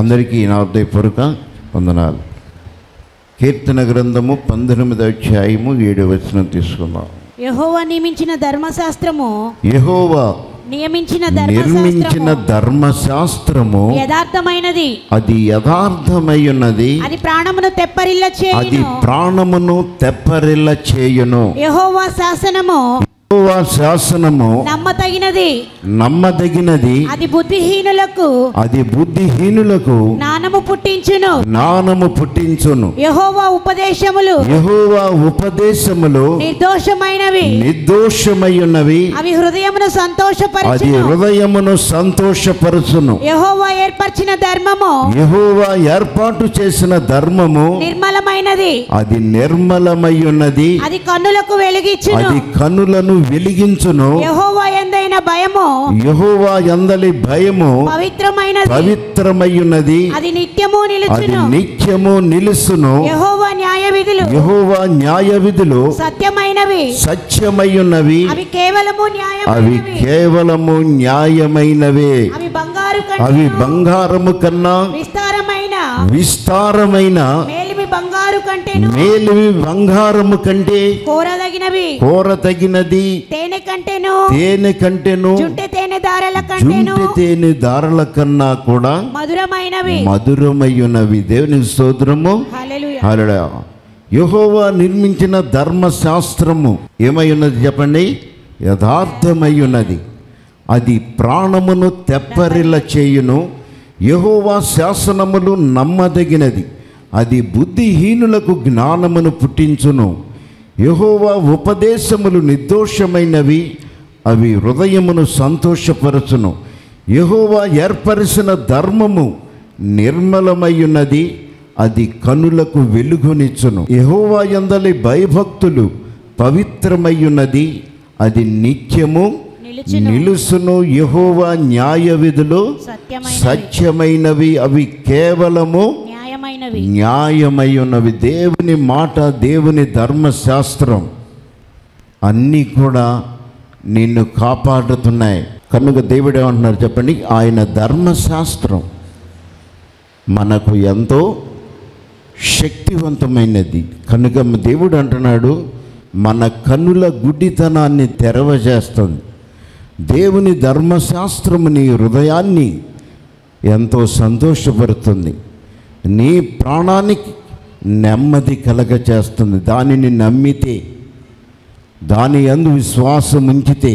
అందరికీ నా హృదయపూర్వక వందనాలు కీర్తన గ్రంథము పంతొమ్మిది అధ్యాయము ఏడు వచనం తీసుకుందాం యెహోవా నియమించిన ధర్మశాస్త్రము యెహోవా నియమించిన నిర్మించిన ధర్మశాస్త్రము ధర్మశాస్త్రము యథార్థమైనది అది యథార్థమై ఉన్నది అది ప్రాణమును తెప్పరిల్ల అది చేయును ప్రాణమును తెప్పరిల్ల చేయును యెహోవా శాసనము యెహోవా శాసనము నమ్మతగినది నమ్మదగినది అది బుద్ధిహీనులకు అది బుద్ధిహీనులకు జ్ఞానము పుట్టించును జ్ఞానము పుట్టించును యెహోవా ఉపదేశములు యెహోవా ఉపదేశములు నిర్దోషమైనవి నిర్దోషమై ఉన్నవి అవి హృదయమును అది సంతోషపరచును హృదయమును సంతోషపరచును యెహోవా ఏర్పరిచిన ధర్మము యెహోవా ఏర్పాటు చేసిన ధర్మము నిర్మలమైనది అది నిర్మలమై ఉన్నది అది కన్నులకు వెలిగించును అది కన్నులను వెలిగించును యెహోవా ఎందైన భయము యెహోవా ఎందలి భయము పవిత్రమైనది పవిత్రమై ఉన్నది అది నిత్యము అది నిలుచును నిత్యము నిలుసును యెహోవా న్యాయ విధులు యెహోవా న్యాయ విధులు సత్యమైనవి సత్యమై ఉన్నవి అవి కేవలము అవి న్యాయమైనవి కేవలము న్యాయమైనవే అవి బంగారు అవి కంటే బంగారము కన్నా విస్తారమైన విస్తారమైన మేలిమి బంగారు కంటేను మేలివి బంగారము కంటే కోరదగినవి కోర తగినది తేనె కంటేను తేనె కంటెను జుంటె తేనె దారల కంటేను జుంటి తేనె దారుల కన్నా కూడా మధురమైనవి మధురమయ్యున్నవి దేవుని స్తోత్రము హల్లెలూయా హల్లెలూయా యెహోవా నిర్మించిన ధర్మశాస్త్రము ఏమై ఉన్నది చెప్పండి యథార్థమై ఉన్నది అది ప్రాణమును తెప్పరిల్ల చేయును యెహోవా శాసనములు నమ్మదగినది అది బుద్ధిహీనులకు జ్ఞానమును పుట్టించును యెహోవా ఉపదేశములు నిర్దోషమైనవి అవి హృదయమును సంతోషపరచును యెహోవా ఏర్పరిచిన ధర్మము నిర్మలమయ్యున్నది అది కనులకు వెలుగునిచ్చును యెహోవా యందలి భయభక్తులు పవిత్రమయ్యున్నది అది నిత్యము నిలుచును నిలుసును యెహోవా న్యాయ విధులు సత్యమైనవి సత్యమైనవి అవి కేవలము న్యాయమైనవి న్యాయమై ఉన్నవి దేవుని మాట దేవుని ధర్మశాస్త్రం అన్నీ కూడా నిన్ను కాపాడుతున్నాయి కనుక దేవుడు ఏమంటున్నారు చెప్పండి ఆయన ధర్మశాస్త్రం మనకు ఎంతో శక్తివంతమైనది కనుక దేవుడు అంటున్నాడు మన కన్నుల గుడ్డితనాన్ని తెరవజేస్తుంది దేవుని ధర్మశాస్త్రము నీ హృదయాన్ని ఎంతో సంతోషపడుతుంది నీ ప్రాణానికి నెమ్మది కలగ చేస్తుంది దానిని నమ్మితే దాని అందు విశ్వాసం ఉంచితే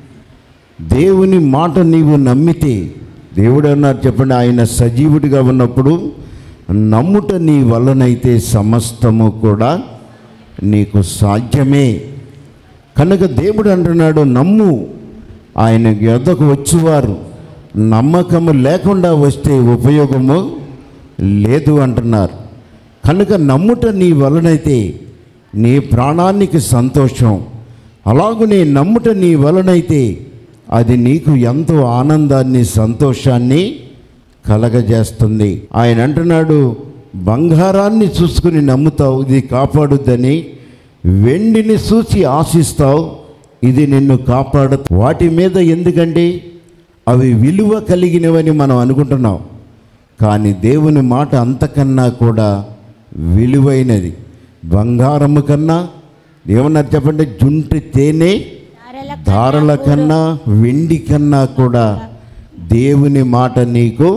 దేవుని మాట నీవు నమ్మితే దేవుడు అన్నారు చెప్పండి ఆయన సజీవుడిగా ఉన్నప్పుడు నమ్ముట నీ వలనైతే సమస్తము కూడా నీకు సాధ్యమే కనుక దేవుడు అంటున్నాడు నమ్ము ఆయన యొద్దకు వచ్చేవారు నమ్మకము లేకుండా వస్తే ఉపయోగము లేదు అంటున్నారు కనుక నమ్ముట నీ వలనైతే నీ ప్రాణానికి సంతోషం అలాగనే నమ్ముట నీ వలనైతే అది నీకు ఎంతో ఆనందాన్ని సంతోషాన్ని కలగజేస్తుంది ఆయన అంటున్నాడు బంగారాన్ని చూసుకుని నమ్ముతావు ఇది కాపాడుద్దని వెండిని చూసి ఆశిస్తావు ఇది నిన్ను కాపాడు వాటి మీద ఎందుకండి అవి విలువ కలిగినవని మనం అనుకుంటున్నాం కానీ దేవుని మాట అంతకన్నా కూడా విలువైనది బంగారము కన్నా ఏమన్నారు చెప్పండి జుంటి తేనె ధారల ధారల కన్నా వెండి కన్నా కూడా దేవుని మాట నీకు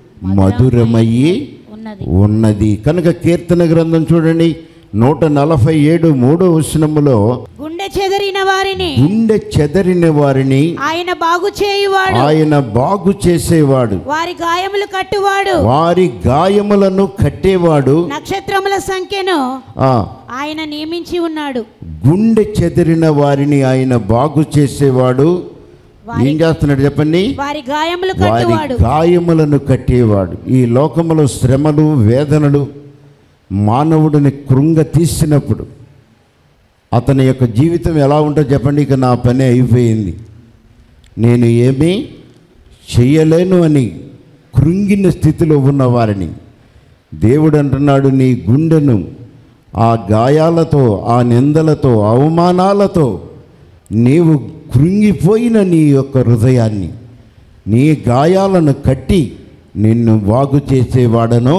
మధురమయ్యి ఉన్నది ఉన్నది కనుక కీర్తన గ్రంథం చూడండి నూట నలభై ఏడు మూడో వచనములో గుండె చెదరిన వారిని గుండె చెదరిన వారిని ఆయన బాగు చేయువాడు ఆయన బాగు చేసేవాడు వారి గాయములు కట్టువాడు వారి గాయములను కట్టేవాడు నక్షత్రముల సంఖ్యను ఆ ఆయన నియమించి ఉన్నాడు గుండె చెదిరిన వారిని ఆయన బాగు చేసేవాడు ఏం చేస్తున్నాడు చెప్పండి వారి గాయములు వారి కట్టువాడు గాయములను కట్టేవాడు ఈ లోకములో శ్రమలు వేదనలు మానవుడిని కృంగ తీసినప్పుడు అతని యొక్క జీవితం ఎలా ఉంటుందో చెప్పండి ఇక నా పని అయిపోయింది నేను ఏమీ చెయ్యలేను అని కృంగిన స్థితిలో ఉన్న వారిని దేవుడు అంటున్నాడు నీ గుండెను ఆ గాయాలతో ఆ నిందలతో అవమానాలతో నీవు కృంగిపోయిన నీ యొక్క హృదయాన్ని నీ గాయాలను కట్టి నిన్ను బాగు చేసేవాడను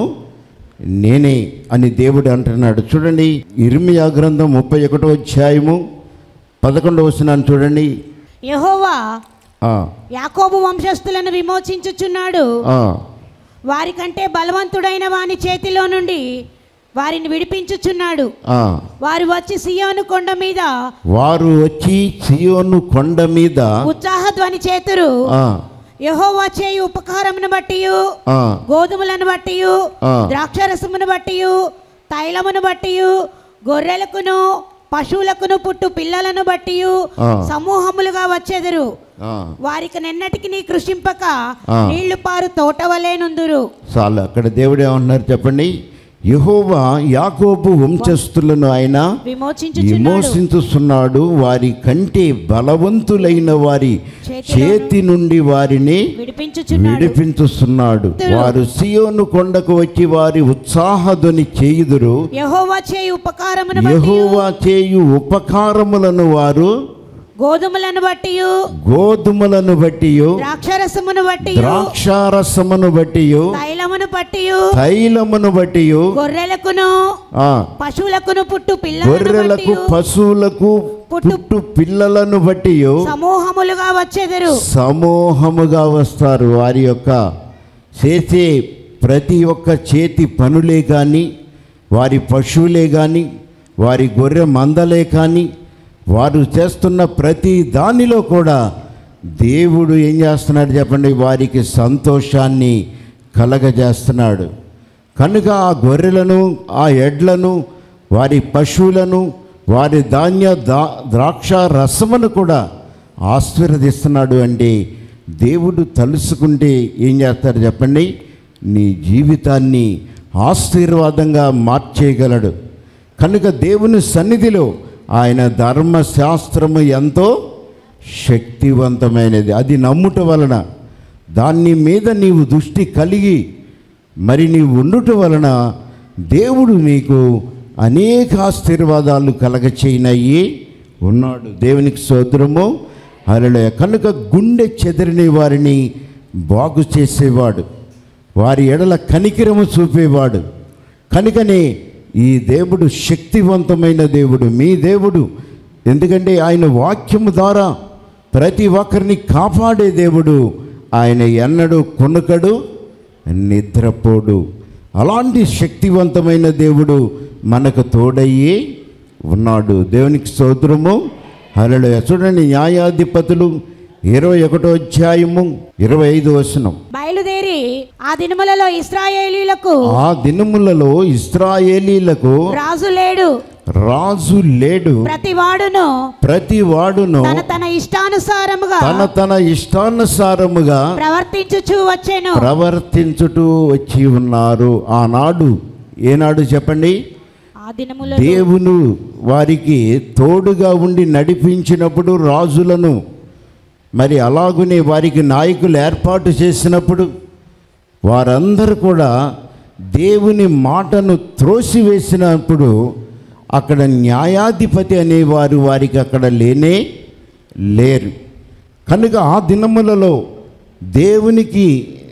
నేనే అని దేవుడు అంటున్నాడు చూడండి ఇర్మియా గ్రంథం ముప్పై ఒకటో అధ్యాయము పదకొండవ వస్తున్నాను చూడండి యెహోవా ఆ, యాకోబు వంశస్థులను విమోచించుచున్నాడు ఆ, వారికంటే బలవంతుడైన వాని చేతిలో నుండి వారిని విడిపించుచున్నాడు ఆ. వారు వచ్చి సియోను కొండ మీద వారు వచ్చి సియోను కొండ మీద ఉత్సాహధ్వని చేతురు ఆ, యెహోవా చేయు ఉపకారమును బట్టి ఆ, గోధుమలను బట్టి ఆ. ద్రాక్షరసమును బట్టి తైలమును బట్టి గొర్రెలకును పశువులకును పుట్టు పిల్లలను బట్టి ఆ. సమూహములుగా వచ్చెదరు ఆ. వారికి నిన్నటికి నీ కృషింపక ఆ. నీళ్లు పారు తోటవలే నుందురు చాలు అక్కడ దేవుడు ఏమంటున్నారు చెప్పండి యెహోవా యాకోబు వంశస్థులను ఆయన విమోచించుచున్నాడు విమోచించుతున్నాడు వారి కంటే బలవంతులైన వారి చేతిలో చేతి నుండి వారిని విడిపించుచున్నాడు విడిపించుస్తున్నాడు వారు సియోను కొండకు వచ్చి వారి ఉత్సాహధ్వని చేయుదురు యెహోవా చేయు ఉపకారమును బట్టి యెహోవా చేయు ఉపకారములను వారు గోధుమలను బట్టి గోధుమలను బట్టి ద్రాక్షరసమును బట్టి ద్రాక్షారసమును బట్టి తైలమును బట్టి తైలమును బట్టి గొర్రెలకును ఆ, పశువులకును పుట్టు పిల్లలను గొర్రెలకు బట్టి పశువులకు పుట్టు- పుట్టు పిల్లలను బట్టి సమూహములుగా వచ్చెదరు సమూహముగా వస్తారు వారి యొక్క చేసే ప్రతి ఒక్క చేతి పనులే కానీ వారి పశువులే కానీ వారి గొర్రె మందలే కానీ వారు చేస్తున్న ప్రతి దానిలో కూడా దేవుడు ఏం చేస్తున్నాడు చెప్పండి వారికి సంతోషాన్ని కలగజేస్తున్నాడు కనుక ఆ గొర్రెలను ఆ ఎడ్లను వారి పశువులను వారి ధాన్య దా ద్రాక్ష రసమును కూడా ఆశీర్వదిస్తున్నాడు అంటే దేవుడు తలుసుకుంటే ఏం చేస్తారు చెప్పండి నీ జీవితాన్ని ఆశీర్వాదంగా మార్చేయగలడు కనుక దేవుని సన్నిధిలో ఆయన ధర్మశాస్త్రము ఎంతో శక్తివంతమైనది అది నమ్ముట వలన దాని మీద నీవు దృష్టి కలిగి మరి నీవు ఉండుట వలన దేవుడు నీకు అనేక ఆశీర్వాదాలు కలగచేయనయ్యి ఉన్నాడు దేవునికి సోదరము అలలే కనుక గుండె చెదిరిని వారిని బాగు చేసేవాడు వారి ఎడల కనికిరము చూపేవాడు కనుకనే ఈ దేవుడు శక్తివంతమైన దేవుడు మీ దేవుడు ఎందుకంటే ఆయన వాక్యము ద్వారా ప్రతి ఒక్కరిని కాపాడే దేవుడు ఆయన ఎన్నడూ కొనుకడు నిద్రపోడు అలాంటి శక్తివంతమైన దేవుడు మనకు తోడయ్యి ఉన్నాడు దేవునికి స్తోత్రము హరళ చూడండి న్యాయాధిపతులు ఇరవై ఒకటో అధ్యాయము ఇరవై ఐదు వచనం బయలుదేరి ఆ దినములలో ఇస్రాయేలీలకు ఆ దినములలో ఇస్రాయేలీలకు రాజు లేడు రాజు లేడు ప్రతి వాడును ప్రతి వాడును తన తన ఇష్టానుసారముగా తన తన ఇష్టానుసారముగా ప్రవర్తించుచు వచ్చెను ప్రవర్తించుటూ వచ్చి ఉన్నారు ఆనాడు ఏనాడు చెప్పండి ఆ దినములో దేవుడు వారికి తోడుగా ఉండి నడిపించినప్పుడు రాజులను మరి అలాగునే వారికి నాయకులు ఏర్పాటు చేసినప్పుడు వారందరూ కూడా దేవుని మాటను త్రోసివేసినప్పుడు అక్కడ న్యాయాధిపతి అనేవారు వారికి అక్కడ లేనే లేరు కనుక ఆ దినములలో దేవునికి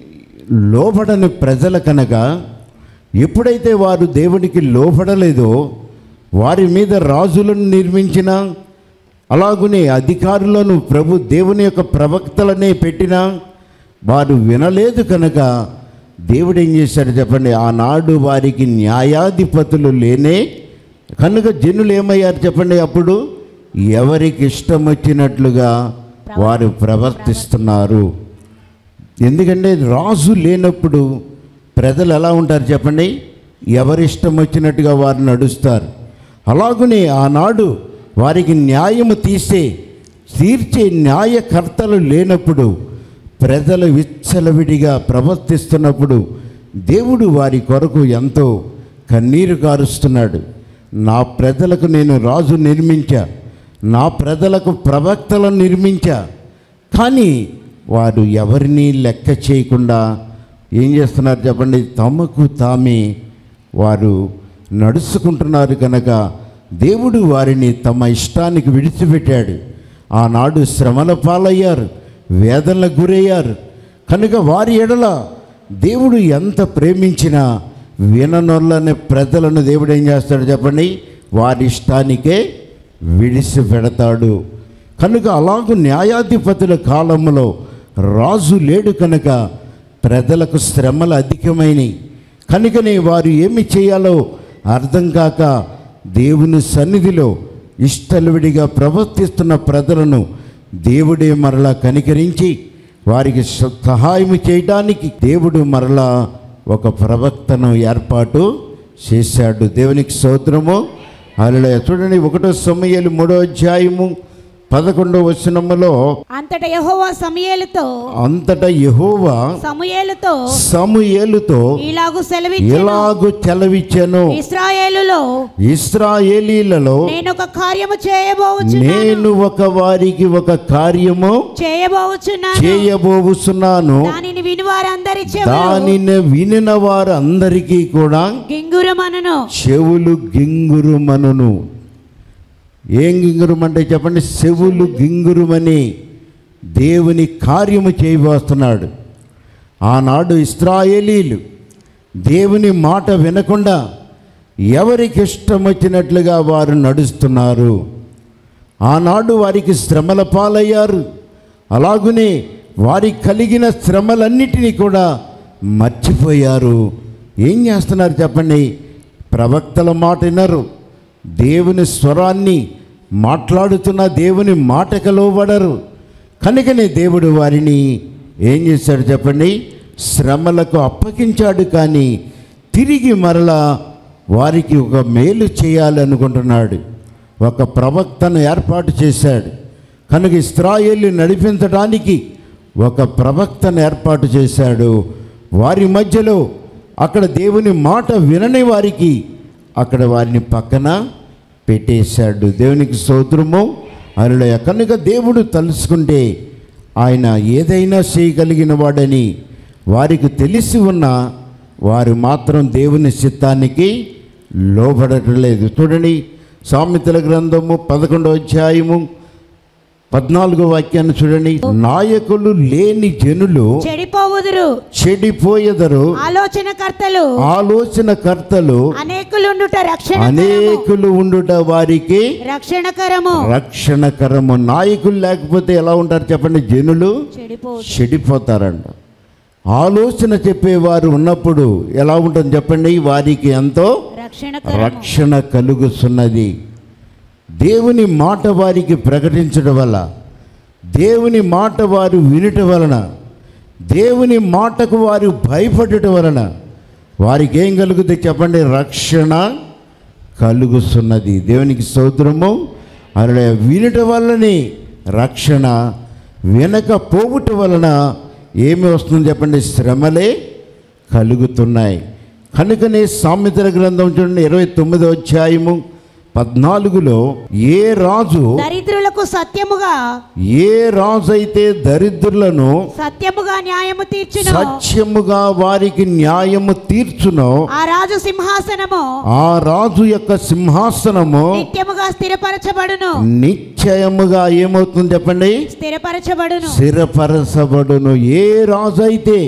లోబడని ప్రజల కనుక ఎప్పుడైతే వారు దేవునికి లోబడలేదో వారి మీద రాజులను నిర్మించిన అలాగునే అధికారులను ప్రభు దేవుని యొక్క ప్రవక్తలనే పెట్టినా వారు వినలేదు కనుక దేవుడు ఏం చేశాడు చెప్పండి ఆనాడు వారికి న్యాయాధిపతులు లేనే కనుక జనులు ఏమయ్యారు చెప్పండి అప్పుడు ఎవరికి ఇష్టం వచ్చినట్లుగా వారు ప్రవర్తిస్తున్నారు ఎందుకంటే రాజు లేనప్పుడు ప్రజలు ఎలా ఉంటారు చెప్పండి ఎవరిష్టం వచ్చినట్టుగా వారు నడుస్తారు అలాగునే ఆనాడు వారికి న్యాయము తీసే తీర్చే న్యాయకర్తలు లేనప్పుడు ప్రజలు విచ్చలవిడిగా ప్రవర్తిస్తున్నప్పుడు దేవుడు వారి కొరకు ఎంతో కన్నీరు కారుస్తున్నాడు నా ప్రజలకు నేను రాజు నిర్మించా నా ప్రజలకు ప్రవక్తలను నిర్మించా కానీ వారు ఎవరిని లెక్క చేయకుండా ఏం చేస్తున్నారు చెప్పండి తమకు తామే వారు నడుచుకుంటున్నారు కనుక దేవుడు వారిని తమ ఇష్టానికి విడిచిపెట్టాడు ఆనాడు శ్రమల పాలయ్యారు వేదనలకు గురయ్యారు కనుక వారి ఎడల దేవుడు ఎంత ప్రేమించినా విననొల్లని ప్రజలను దేవుడు ఏం చేస్తాడు చెప్పండి వారి ఇష్టానికే విడిసి పెడతాడు కనుక అలాగూ న్యాయాధిపతుల కాలంలో రాజు లేడు కనుక ప్రజలకు శ్రమలు అధికమైనవి కనుకనే వారు ఏమి చేయాలో అర్థం కాక దేవుని సన్నిధిలో ఇష్టలువిడిగా ప్రవర్తిస్తున్న ప్రజలను దేవుడే మరలా కనికరించి వారికి స- సహాయం చేయడానికి దేవుడు మరలా ఒక ప్రవక్తను ఏర్పాటు చేశాడు దేవునికి సోదరము అలా చూడండి ఒకటో సమయాలు మూడో అధ్యాయము పదకొండో వచనములో అంతట యెహోవా సమయేలుతో అంతటా యెహోవా సమయేలుతో సమూయేలుతో ఇలాగు సెలవిచ్చెను ఎలాగు చెలవిచ్చెను ఇస్రాయేలులో ఇస్రాయేలీలలో నేను ఒక కార్యము చేయబోచున్నాను నేను ఒక వారికి ఒక కార్యము చేయబోచున్నాను చేయబోవుచున్నాను దానిని విని వారందరి చెవులు దానిని వినిన వారందరికీ కూడా గింగురమనను చెవులు గింగురుమనును ఏం గింగురుమంటే చెప్పండి చెవులు గింగురుమని దేవుని కార్యము చేయబోస్తున్నాడు ఆనాడు ఇస్రాయేలీలు దేవుని మాట వినకుండా ఎవరికి ఇష్టం వచ్చినట్లుగా వారు నడుస్తున్నారు ఆనాడు వారికి శ్రమల పాలయ్యారు అలాగునే వారికి కలిగిన శ్రమలన్నిటినీ కూడా మర్చిపోయారు ఏం చేస్తున్నారు చెప్పండి ప్రవక్తల మాట వినరు దేవుని స్వరాన్ని మాట్లాడుతున్న దేవుని మాటకు లోబడరు కనుకనే దేవుడు వారిని ఏం చేశాడు చెప్పండి శ్రమలకు అప్పగించాడు కానీ తిరిగి మరలా వారికి ఒక మేలు చేయాలనుకుంటున్నాడు ఒక ప్రవక్తను ఏర్పాటు చేశాడు కనుక ఇస్రాయేల్ని నడిపించడానికి ఒక ప్రవక్తను ఏర్పాటు చేశాడు వారి మధ్యలో అక్కడ దేవుని మాట వినని వారికి అక్కడ వారిని పక్కన పెట్టేశాడు దేవునికి స్తోత్రము అరులయ కనుక దేవుడు తలుసుకుంటే ఆయన ఏదైనా చేయగలిగిన వాడని వారికి తెలిసి ఉన్న వారు మాత్రం దేవుని చిత్తానికి లోబడటలేదు చూడండి సామెతల గ్రంథము పదకొండో అధ్యాయము పద్నాలుగో వాక్యాన్ని చూడండి నాయకులు లేని జనులు చెడిపోవుదురు చెడిపోయెదరు ఆలోచనకర్తలు ఆలోచనకర్తలు అనేకులుండుట రక్షణ అనేకులు ఉండుట వారికి రక్షణకరము రక్షణకరము నాయకులు లేకపోతే ఎలా ఉంటారు చెప్పండి జనులు చెడిపోవు చెడిపోతారంట ఆలోచన చెప్పేవారు ఉన్నప్పుడు ఎలా ఉంటుంది చెప్పండి వారికి ఎంతో రక్షణకరము రక్షణ కలుగుతున్నది దేవుని మాట వారికి ప్రకటించడం వల్ల దేవుని మాట వారు వినటం వలన దేవుని మాటకు వారు భయపడటం వలన వారికి ఏం కలుగుతుంది చెప్పండి రక్షణ కలుగుతున్నది దేవునికి సౌద్రము అలా వినటం వల్లనే రక్షణ వినక పోవుట వలన ఏమి వస్తుంది చెప్పండి శ్రమలే కలుగుతున్నాయి కనుకనే సామెతల గ్రంథం చూడండి ఇరవై తొమ్మిదో అధ్యాయము పద్నాలుగులో ఏ రాజు దరిద్రులకు సత్యముగా ఏ రాజు అయితే దరిద్రులను సత్యముగా న్యాయము తీర్చును సత్యముగా వారికి న్యాయము తీర్చునో ఆ రాజు సింహాసనము ఆ రాజు యొక్క సింహాసనము నిత్యముగా స్థిరపరచబడును నిశ్చయముగా ఏమవుతుంది చెప్పండి స్థిరపరచబడును స్థిరపరచబడును ఏ రాజు అయితే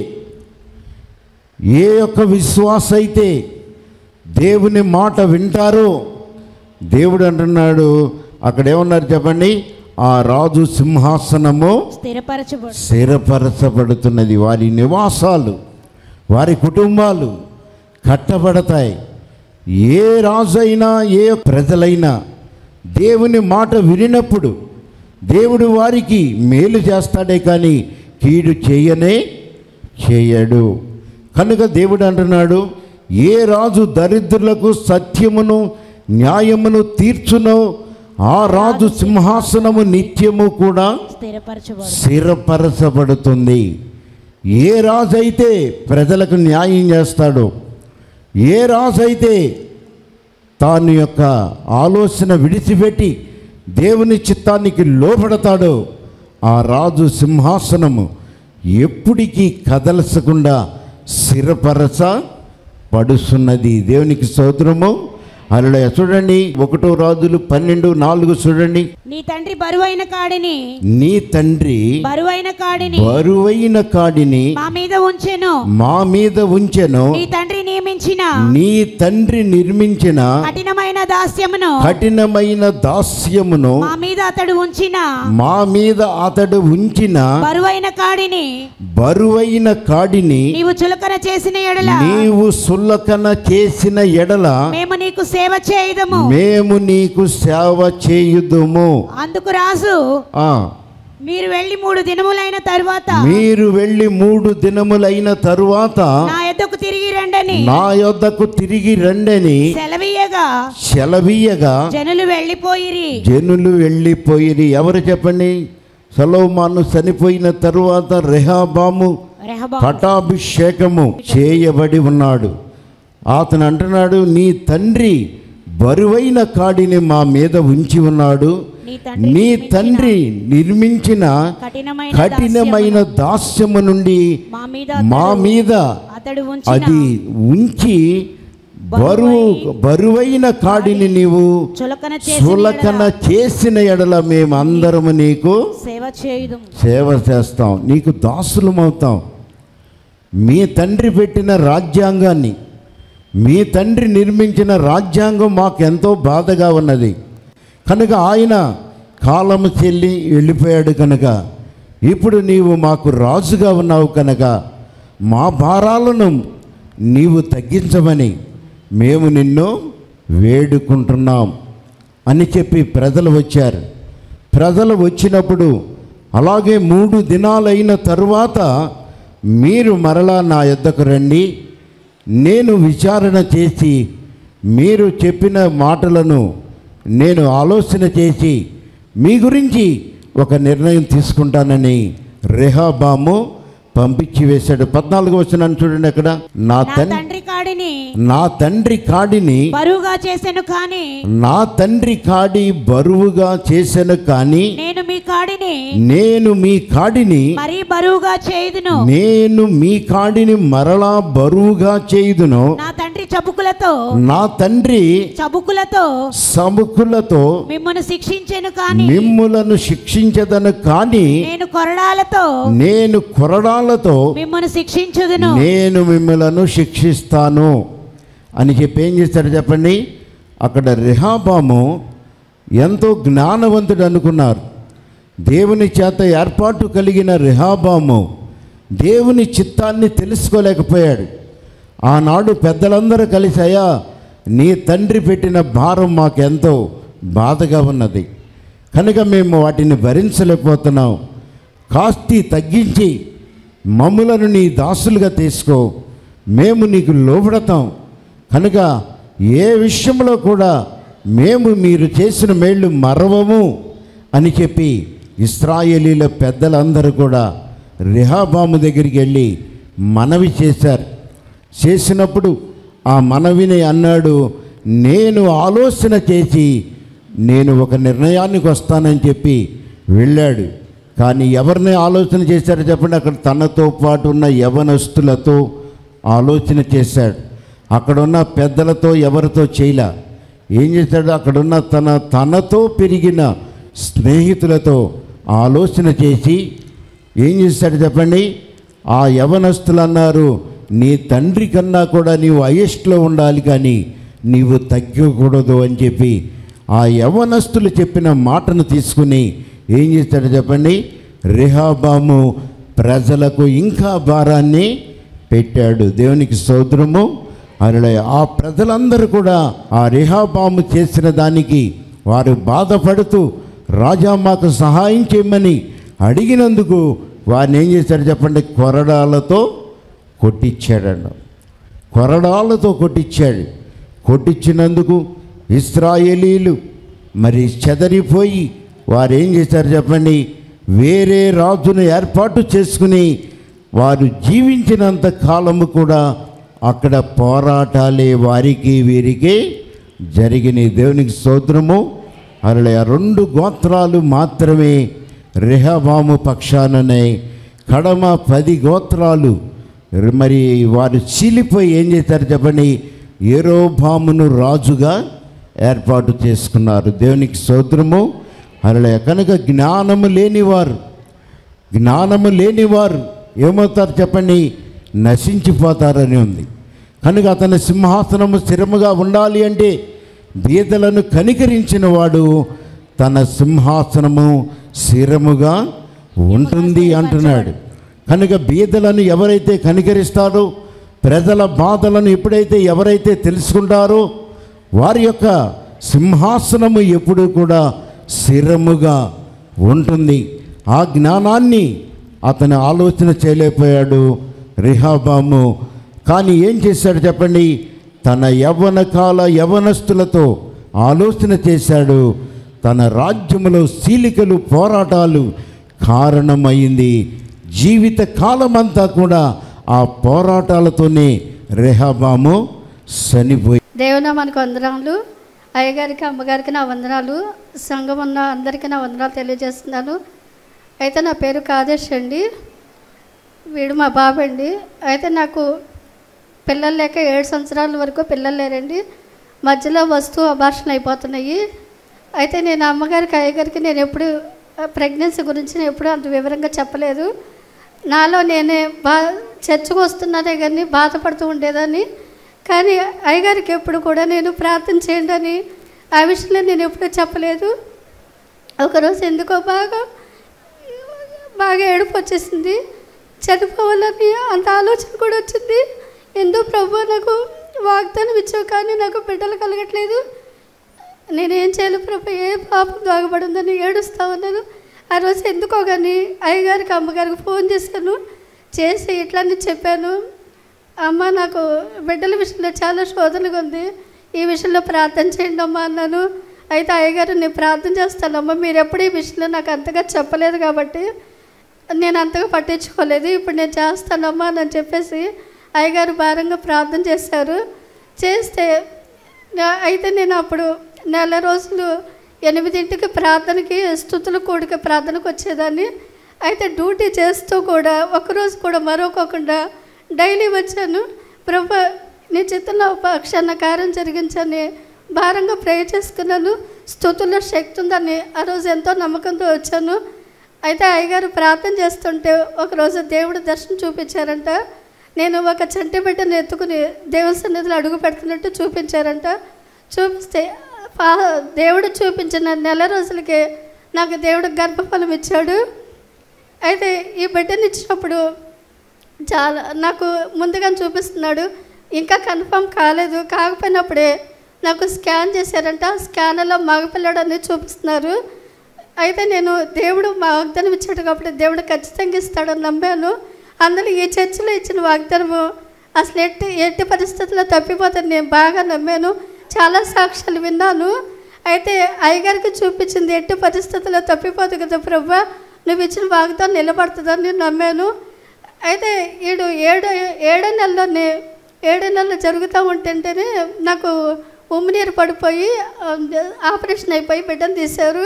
ఏ యొక్క విశ్వాస అయితే దేవుని మాట వింటారో దేవుడు అంటున్నాడు అక్కడ ఏమన్నారు చెప్పండి ఆ రాజు సింహాసనము స్థిరపరచబడు స్థిరపరచబడుతున్నది వారి నివాసాలు వారి కుటుంబాలు కట్టబడతాయి ఏ రాజైనా ఏ ప్రజలైనా దేవుని మాట వినినప్పుడు దేవుడు వారికి మేలు చేస్తాడే కానీ కీడు చేయనే చేయడు కనుక దేవుడు అంటున్నాడు ఏ రాజు దరిద్రులకు సత్యమును న్యాయమును తీర్చునో ఆ రాజు సింహాసనము నిత్యము కూడా స్థిరపరచబడు స్థిరపరచబడుతుంది ఏ రాజు అయితే ప్రజలకు న్యాయం చేస్తాడో ఏ రాజు అయితే తాను యొక్క ఆలోచన విడిచిపెట్టి దేవుని చిత్తానికి లోపడతాడో ఆ రాజు సింహాసనము ఎప్పటికీ కదలసకుండా స్థిరపరచ పడుస్తున్నది దేవునికి స్తోత్రము అలా చూడండి ఒకటో రాజులు పన్నెండు నాలుగు చూడండి నీ తండ్రి బరువైన కాడిని నీ తండ్రి బరువైన కాడిని బరువైన కాడిని మా మీద ఉంచెను మా మీద ఉంచెను నీ తండ్రి నియమించిన నీ తండ్రి నిర్మించిన కఠినమైన దాస్యమును కఠినమైన దాస్యమును మా మీద అతడు ఉంచిన మా మీద అతడు ఉంచిన బరువైన కాడిని బరువైన కాడిని నీవు చులకన చేసిన ఎడల నీవు సుల్లకన చేసిన ఎడల మేము నీకు సేవ చేయదము మేము నీకు సేవ చేయుదుము అందుకు రాజు ఆ మీరు వెళ్ళి మూడు దినములైన తరువాత మీరు వెళ్ళి మూడు దినములైన తరువాత నా యొద్దకు తిరిగి రండని నా యొద్దకు తిరిగి రండని సెలవీయగా సెలవీయగా జనులు వెళ్ళిపోయిరి జనులు వెళ్ళిపోయిరి ఎవరు చెప్పండి సలోమాను చనిపోయిన తరువాత రెహాబాము రెహబా పటాభిషేకము చేయబడి ఉన్నాడు అతను అంటున్నాడు నీ తండ్రి బరువైన కాడిని మా మీద ఉంచి ఉన్నాడు నీ తండ్రి నీ నిర్మించిన తండ్రి నిర్మించిన కఠినమైన కఠినమైన దాస్యము నుండి దాస్యమును మా మీద మా అతడు- మీద అతడు ఉంచిన అది ఉంచి బరువు బరువైన కాడిని నీవు చులకన చేసిన సులకన ఎడల చేసిన ఎడల మేమందరము నీకు సేవ చేయుదు సేవ చేస్తాం నీకు దాసులమవుతాం మీ తండ్రి పెట్టిన రాజ్యాంగాన్ని మీ తండ్రి నిర్మించిన రాజ్యాంగం మాకు ఎంతో బాధగా ఉన్నది కనుక ఆయన కాలము చెల్లి వెళ్ళిపోయాడు కనుక ఇప్పుడు నీవు మాకు రాజుగా ఉన్నావు కనుక మా భారాలను నీవు తగ్గించమని మేము నిన్ను వేడుకుంటున్నాం అని చెప్పి ప్రజలు వచ్చారు ప్రజలు వచ్చినప్పుడు అలాగే మూడు దినాలైన తరువాత మీరు మరలా నా యొద్దకు రండి నేను విచారణ చేసి మీరు చెప్పిన మాటలను నేను ఆలోచన చేసి మీ గురించి ఒక నిర్ణయం తీసుకుంటానని రెహాబాము పంపించి వేశాడు పద్నాలుగు వచ్చినాను చూడండి అక్కడ నా నా తండ్రి తండ్రి కాడిని నా తండ్రి కాడిని బరువుగా చేసెను కాని నా తండ్రి కాడి బరువుగా చేశాను కానీ నేను మీ కాడిని నేను మీ కాడిని మరీ బరువుగా చేయుదును నేను మీ కాడిని మరలా బరువుగా చేయుదును నా తండ్రి చబుకులతో నా తండ్రి చబుకులతో సముకులతో మిమ్మల్ని శిక్షించెను కాని మిమ్ములను శిక్షించదను కానీ నేను కొరడాలతో నేను కొరడాలతో మిమ్మల్ని శిక్షించుదును నేను మిమ్మలను శిక్షిస్తాను అని చెప్పి ఏం చేస్తాడు చెప్పండి అక్కడ రిహాబాము ఎంతో జ్ఞానవంతుడు అనుకున్నారు దేవుని చేత ఏర్పాటు కలిగిన రిహాబాము దేవుని చిత్తాన్ని తెలుసుకోలేకపోయాడు ఆనాడు పెద్దలందరూ కలిసి అయ్యా నీ తండ్రి పెట్టిన భారం మాకెంతో బాధగా ఉన్నది కనుక మేము వాటిని భరించలేకపోతున్నాం కాస్తి తగ్గించి మమ్ములను నీ దాసులుగా తీసుకో మేము నీకు లోబడతాం కనుక ఏ విషయంలో కూడా మేము మీరు చేసిన మేళ్ళు మరవము అని చెప్పి ఇస్రాయేలీల పెద్దలందరూ కూడా రిహాబాము దగ్గరికి వెళ్ళి మనవి చేశారు చేసినప్పుడు ఆ మనవిని అన్నాడు నేను ఆలోచన చేసి నేను ఒక నిర్ణయానికి వస్తానని చెప్పి వెళ్ళాడు కానీ ఎవరిని ఆలోచన చేశారో చెప్పండి అక్కడ తనతో పాటు ఉన్న యవనస్తులతో ఆలోచన చేశాడు అక్కడున్న పెద్దలతో ఎవరితో చేయలే ఏం చేశాడు అక్కడున్న తన తనతో పెరిగిన స్నేహితులతో ఆలోచన చేసి ఏం చేశాడు చెప్పండి ఆ యవనస్తులు అన్నారు నీ తండ్రి కన్నా కూడా నీవు హైయెస్ట్లో ఉండాలి కానీ నీవు తగ్గకూడదు అని చెప్పి ఆ యవనస్తులు చెప్పిన మాటను తీసుకుని ఏం చేస్తాడు చెప్పండి రిహాబాము ప్రజలకు ఇంకా భారాన్ని పెట్టాడు దేవునికి సోదరము అలా ఆ ప్రజలందరూ కూడా ఆ రిహాబాము చేసిన దానికి వారు బాధపడుతూ రాజా మాకు సహాయం చేయమని అడిగినందుకు వారిని ఏం చేశాడు చెప్పండి కొరడాలతో కొట్టించాడన్న కొరడాలతో కొట్టించాడు కొట్టించినందుకు ఇస్రాయేలీలు మరి చెదరిపోయి వారు ఏం చేశారు చెప్పండి వేరే రాజును ఏర్పాటు చేసుకుని వారు జీవించినంత కాలము కూడా అక్కడ పోరాటాలే వారికి వీరికి జరిగినాయి దేవునికి స్తోత్రము అలా రెండు గోత్రాలు మాత్రమే రెహబాము పక్షాననే కడమ పది గోత్రాలు మరి వారు చీలిపోయి ఏం చేశారు చెప్పండి ఏరోబామును రాజుగా ఏర్పాటు చేసుకున్నారు దేవునికి సోదరము అలా కనుక జ్ఞానము లేనివారు జ్ఞానము లేనివారు ఏమవుతారు చెప్పండి నశించిపోతారని ఉంది కనుక అతని సింహాసనము స్థిరముగా ఉండాలి అంటే బీదలను కనికరించిన వాడు తన సింహాసనము స్థిరముగా ఉంటుంది అంటున్నాడు కనుక బీదలను ఎవరైతే కనికరిస్తారో ప్రజల బాధలను ఎప్పుడైతే ఎవరైతే తెలుసుకుంటారో వారి యొక్క సింహాసనము ఎప్పుడూ కూడా స్థిరముగా ఉంటుంది ఆ జ్ఞానాన్ని అతను ఆలోచన చేయలేకపోయాడు రిహాబాము కానీ ఏం చేశాడు చెప్పండి తన యవ్వన కాల యవనస్తులతో ఆలోచన చేశాడు తన రాజ్యములో శీలికలు పోరాటాలు కారణమైంది జీవిత కాలమంతా కూడా ఆ పోరాటాలతోనే రెహాబాము చనిపోయి దేవునామానికి వందనాలు అయ్యగారికి అమ్మగారికి నా వందనాలు సంఘం ఉన్న అందరికీ నా వందనాలు తెలియజేస్తున్నాను అయితే నా పేరు కాదేశ్ అండి వీడు మా బాబు అండి అయితే నాకు పిల్లలు లేక ఏడు సంవత్సరాల వరకు పిల్లలు లేరండి మధ్యలో వస్తూ అభాషణ అయిపోతున్నాయి అయితే నేను అమ్మగారికి అయ్యగారికి నేను ఎప్పుడు ప్రెగ్నెన్సీ గురించి నేను ఎప్పుడు అంత వివరంగా చెప్పలేదు నాలో నేనే బా చర్చకు వస్తున్నానే కానీ బాధపడుతూ ఉండేదాన్ని కానీ అయ్యగారికి ఎప్పుడు కూడా నేను ప్రార్థన చేయండి అని ఆ విషయంలో నేను ఎప్పుడూ చెప్పలేదు ఒకరోజు ఎందుకో బాగా బాగా ఏడుపు వచ్చేసింది చనిపోవాలని అంత ఆలోచన కూడా వచ్చింది ఎందుకు ప్రభు నాకు వాగ్దానం ఇచ్చావు కానీ నాకు బిడ్డలు కలగట్లేదు నేనేం చేయాలి ప్రభు ఏ పాపం దాగబడిందని ఏడుస్తా ఉన్నాను ఆ రోజు ఎందుకో కానీ అయ్యగారికి అమ్మగారికి ఫోన్ చేశాను చేసి ఇట్లన్నీ చెప్పాను అమ్మ నాకు బిడ్డల విషయంలో చాలా శోధనగా ఉంది ఈ విషయంలో ప్రార్థన చేయండి అమ్మా అన్నాను అయితే అయ్యగారు నేను ప్రార్థన చేస్తానమ్మా మీరు ఎప్పుడు ఈ విషయంలో నాకు అంతగా చెప్పలేదు కాబట్టి నేను అంతగా పట్టించుకోలేదు ఇప్పుడు నేను చేస్తానమ్మా అని చెప్పేసి అయ్యగారు భారంగా ప్రార్థన చేశారు చేస్తే నా- అయితే నేను అప్పుడు నెల రోజులు ఎనిమిదింటికి ప్రార్థనకి స్థుతుల కూడిక ప్రార్థనకు వచ్చేదాన్ని అయితే డ్యూటీ చేస్తూ కూడా ఒకరోజు కూడా మరొకకుండా డైలీ వచ్చాను ప్రభు నీ చిత్తంలో పక్షాన కార్యం జరిగించని భారంగా ప్రే చేసుకున్నాను స్థుతుల్లో శక్తి ఉందని ఆ రోజు ఎంతో నమ్మకంతో వచ్చాను అయితే అయ్యగారు ప్రార్థన చేస్తుంటే ఒకరోజు దేవుడు దర్శనం చూపించారంట నేను ఒక చంటి బిడ్డను ఎత్తుకుని దేవుని సన్నిధిలో అడుగు పెడుతున్నట్టు చూపించారంట చూపిస్తే పా- దేవుడు చూపించిన నెల రోజులకే నాకు దేవుడు గర్భఫలం ఇచ్చాడు అయితే ఈ బిడ్డని ఇచ్చినప్పుడు చాలా నాకు ముందుగా చూపిస్తున్నాడు ఇంకా కన్ఫర్మ్ కాలేదు కాకపోయినప్పుడే నాకు స్కాన్ చేశారంట స్కాన్లో మగపిల్లడు అని చూపిస్తున్నారు అయితే నేను దేవుడు మా వాగ్దానం ఇచ్చాడు కాబట్టి దేవుడు ఖచ్చితంగా ఇస్తాడని నమ్మాను అందులో ఈ చర్చిలో ఇచ్చిన వాగ్దానము అసలు ఎట్టి ఎట్టి పరిస్థితుల్లో తప్పిపోతుంది నేను బాగా నమ్మాను చాలా సాక్ష్యాలు విన్నాను అయితే అయ్యగారికి చూపించింది ఎట్టి పరిస్థితుల్లో తప్పిపోదు కదా ప్రభా నువ్వు ఇచ్చిన వాగ్దానం నిలబడుతుందని నేను నమ్మాను అయితే ఏడు ఏడు ఏడో నెలలోనే ఏడో నెలలు జరుగుతూ ఉంటుంటేనే నాకు ఉమ్మినీరు పడిపోయి ఆ, ఆపరేషన్ అయిపోయి బిడ్డను తీశారు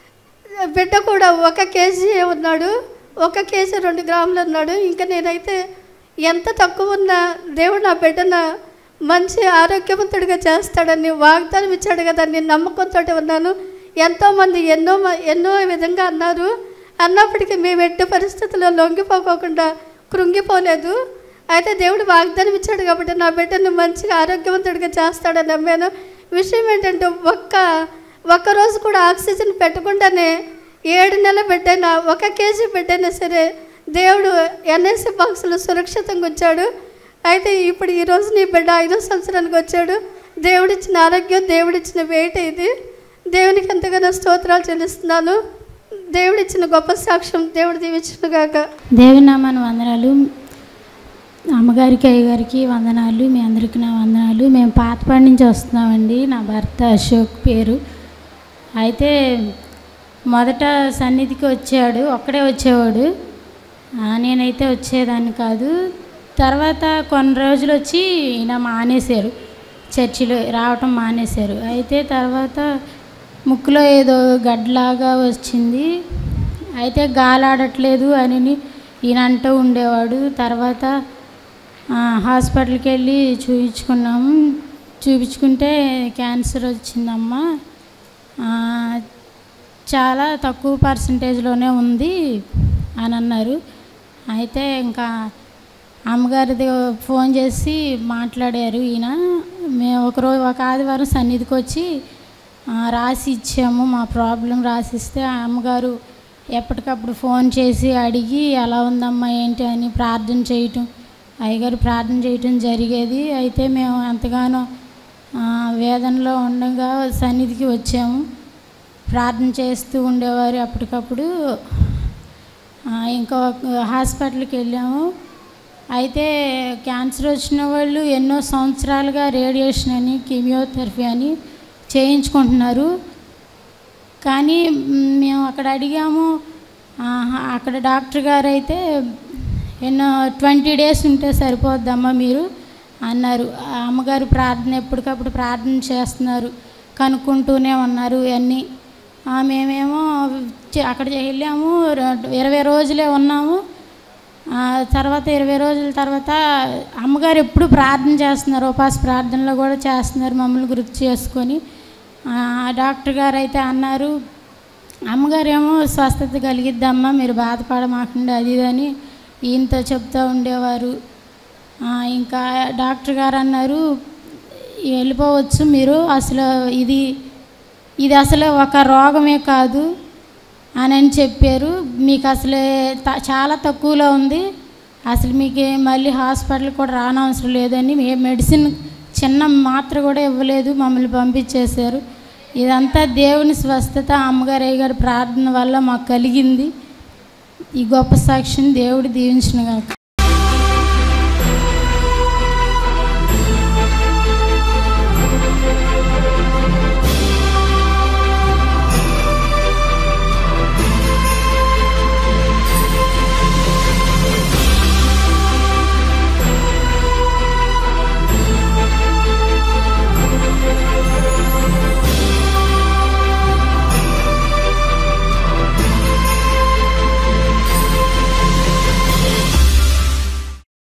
బిడ్డ కూడా ఒక కేజీ ఉన్నాడు ఒక కేజీ రెండు గ్రాములు ఉన్నాడు ఇంకా నేనైతే ఎంత తక్కువ ఉన్నా దేవుడు నా బిడ్డన మంచి ఆరోగ్యవంతుడిగా చేస్తాడని వాగ్దానం ఇచ్చాడు కదా నేను నమ్మకంతో ఉన్నాను ఎంతోమంది ఎన్నో మ- ఎన్నో విధంగా అన్నారు అన్నప్పటికీ మేము ఎట్టి పరిస్థితుల్లో లొంగిపోకోకుండా కృంగిపోలేదు అయితే దేవుడు వాగ్దానం ఇచ్చాడు కాబట్టి నా బిడ్డను మంచిగా ఆరోగ్యవంతుడిగా చేస్తాడని నమ్మాను విషయం ఏంటంటే ఒక్క ఒక్కరోజు కూడా ఆక్సిజన్ పెట్టకుండానే ఏడు నెలల బిడ్డైనా ఒక కేజీ బిడ్డైనా సరే దేవుడు ఎన్ఎస్సి బాక్సులు సురక్షితంగా ఉంచాడు అయితే ఇప్పుడు ఈ రోజు నీ బిడ్డ ఐదో సంవత్సరానికి వచ్చాడు దేవుడిచ్చిన ఆరోగ్యం దేవుడిచ్చిన వెయిట్ ఇది దేవునికి ఎంతగానో స్తోత్రాలు చెల్లిస్తున్నాను దేవుడిచ్చిన గొప్ప సాక్ష్యం దేవుడు దీవించిన గాక దేవినామాను వందనాలు అమ్మగారికి అయ్యగారికి వందనాలు మీ అందరికీ నా వందనాలు మేము పాతపాడి నుంచి వస్తున్నామండి నా భర్త అశోక్ పేరు అయితే మొదట సన్నిధికి వచ్చాడు ఒక్కడే వచ్చేవాడు ఆ, నేనైతే వచ్చేదాన్ని కాదు తర్వాత కొన్ని రోజులు వచ్చి ఈయన మానేశారు చర్చిలో రావటం మానేశారు అయితే తర్వాత ముక్కులో ఏదో గడ్లాగా వచ్చింది అయితే గాలాడట్లేదు అని ఈయన అంటూ ఉండేవాడు తర్వాత ఆ, హాస్పిటల్కి వెళ్ళి చూయించుకున్నాము చూపించుకుంటే క్యాన్సర్ వచ్చిందమ్మా ఆ, చాలా తక్కువ పర్సంటేజ్లోనే ఉంది అని అన్నారు అయితే ఇంకా అమ్మగారిది ఫోన్ చేసి మాట్లాడారు ఈయన మేము ఒకరోజు ఒక ఆదివారం సన్నిధికి వచ్చి ఆ, రాసి ఇచ్చాము మా ప్రాబ్లం రాసిస్తే ఆ అమ్మగారు ఎప్పటికప్పుడు ఫోన్ చేసి అడిగి ఎలా ఉందమ్మా ఏంటి అని ప్రార్థన చేయటం అయ్యగారు ప్రార్థన చేయటం జరిగేది అయితే మేము ఎంతగానో ఆ, వేదనలో ఉండగా సన్నిధికి వచ్చాము ప్రార్థన చేస్తూ ఉండేవారు అప్పటికప్పుడు ఆ, ఇంకా ఒక హాస్పిటల్కి వెళ్ళాము అయితే క్యాన్సర్ వచ్చిన వాళ్ళు ఎన్నో సంవత్సరాలుగా రేడియేషన్ అని కీమియోథెరపీ అని చేయించుకుంటున్నారు కానీ మ్, మేము అక్కడ అడిగాము ఆ, అక్కడ డాక్టర్ గారు అయితే ఎన్నో ట్వంటీ డేస్ ఉంటే సరిపోద్దమ్మా మీరు అన్నారు ఆ అమ్మగారు ప్రార్థన ఎప్పటికప్పుడు ప్రార్థన చేస్తున్నారు కనుక్కుంటూనే ఉన్నారు ఇవన్నీ ఆ, మేమేమో చే- అక్కడ వెళ్ళాము ర- ఇరవై రోజులే ఉన్నాము ఆ, తర్వాత ఇరవై రోజుల తర్వాత అమ్మగారు ఎప్పుడు ప్రార్థన చేస్తున్నారు ఉపాస ప్రార్థనలో కూడా చేస్తున్నారు మమ్మల్ని గుర్తు చేసుకొని ఆ, డాక్టర్ గారు అయితే అన్నారు అమ్మగారు ఏమో స్వస్థత కలిగిద్దమ్మా మీరు బాధపడమాకండి అది ఇది అని ఈయనతో చెప్తూ ఉండేవారు ఆ, ఇంకా డాక్టర్ గారు అన్నారు వెళ్ళిపోవచ్చు మీరు అసలు ఇది ఇది అసలు ఒక రోగమే కాదు అని అని చెప్పారు మీకు అసలు త- చాలా తక్కువలో ఉంది అసలు మీకు మళ్ళీ హాస్పిటల్ కూడా రానవసరం లేదని ఏ మెడిసిన్ చిన్న మాత్ర కూడా ఇవ్వలేదు మమ్మల్ని పంపించేశారు ఇదంతా దేవుని స్వస్థత అమ్మగారు అయ్యగారి ప్రార్థన వల్ల మాకు కలిగింది ఈ గొప్ప సాక్షిని దేవుడు దీవించిన గాక